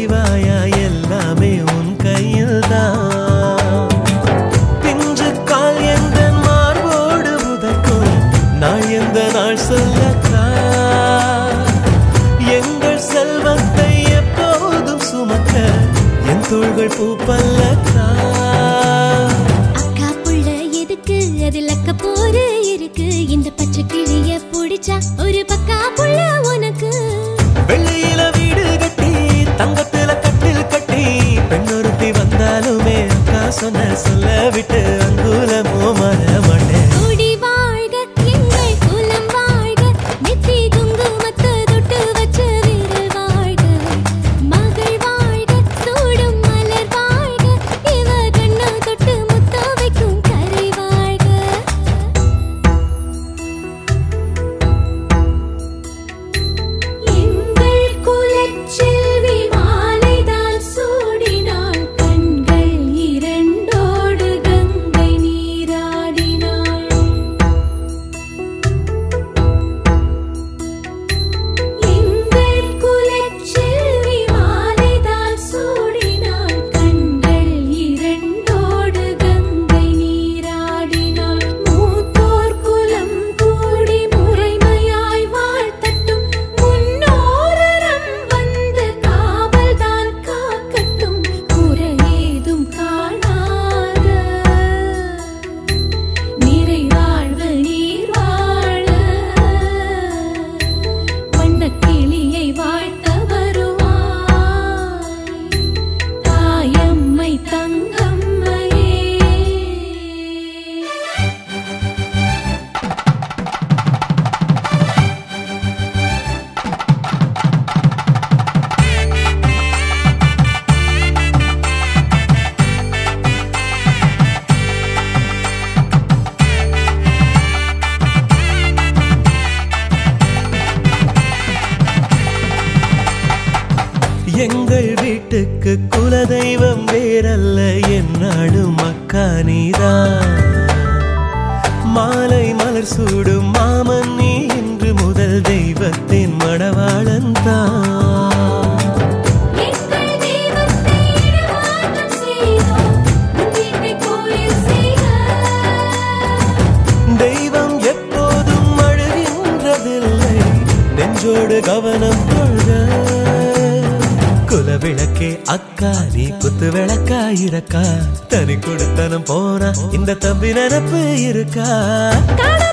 செய்வாயா எல்லாமே உன் கையில் தான் பிஞ்சு கால் எந்த மார்போடு உதக்கும் நாள் எந்த நாள் சொல்லக்கா எங்கள் செல்வத்தை எப்போதும் சுமக்க என் தோள்கள் பூப்பல்லக்கா அக்கா புள்ள எதுக்கு அதில் அக்க போரு இருக்கு இந்த பச்சை கிளிய பிடிச்சா ஒரு பக்கா புள்ள உனக்கு வெள்ளியில வீடு கட்டி தங்கத்துல கட்டில் கட்டி பெண்ணொருத்தி வந்தாலுமே அக்கா சொன்ன சொல்ல விட்டு அங்குலமோ மர மாட்டேன் கூடி வாழ்க எங்கள் குலம் வாழ்க நெத்தி குங்குமத்தை தொட்டு வச்ச வீரர் வாழ்க மகள் வாழ்க சூடும் மலர் வாழ்க இவ கண்ணு தொட்டு முத்த வைக்கும் கரை வாழ்க எங்கள் குலச்செல்வி மாலைதான் சூடினாள் கண்கள் இரண்டோடு கங்கை நீராடினாள் எங்கள் குலச்செல்வி மாலைதான் சூடினாள் கண்கள் இரண்டோடு கங்கை நீராடினாள் மூத்தோர் குலம் கூடி முறைமையாய் வாழ்த்தட்டும் முன்னோரம் வந்து காவல்தான் காக்கட்டும் குறையேதும் காணாத நிறைவாழ்வு நீர் வாழ வண்ணக் கிளியை வாழ்த்த வருவாய் தாயம்மை தங்கம்மையே எங்கள் வீட்டுக்கு குலதெய்வம் வேறல்ல என்னாடும் அக்கா நீதான் மாலை மலர் சூடும் மாமன் நீ இன்று முதல் தெய்வத்தின் மணவாளன் தான் எங்கள் தெய்வத்தை இடமாற்றம் செய்தோம் உன் வீட்டை கோயில் செய்க தெய்வம் எப்போதும் அழுகின்றதில்லை நெஞ்சோடு கவனம் கொள்க குலவிளக்கே அக்கா நீ குத்து விளக்கா இருக்கா தனி கொடுத்தனம் போனா இந்த தம்பி நினப்பு இருக்கா காண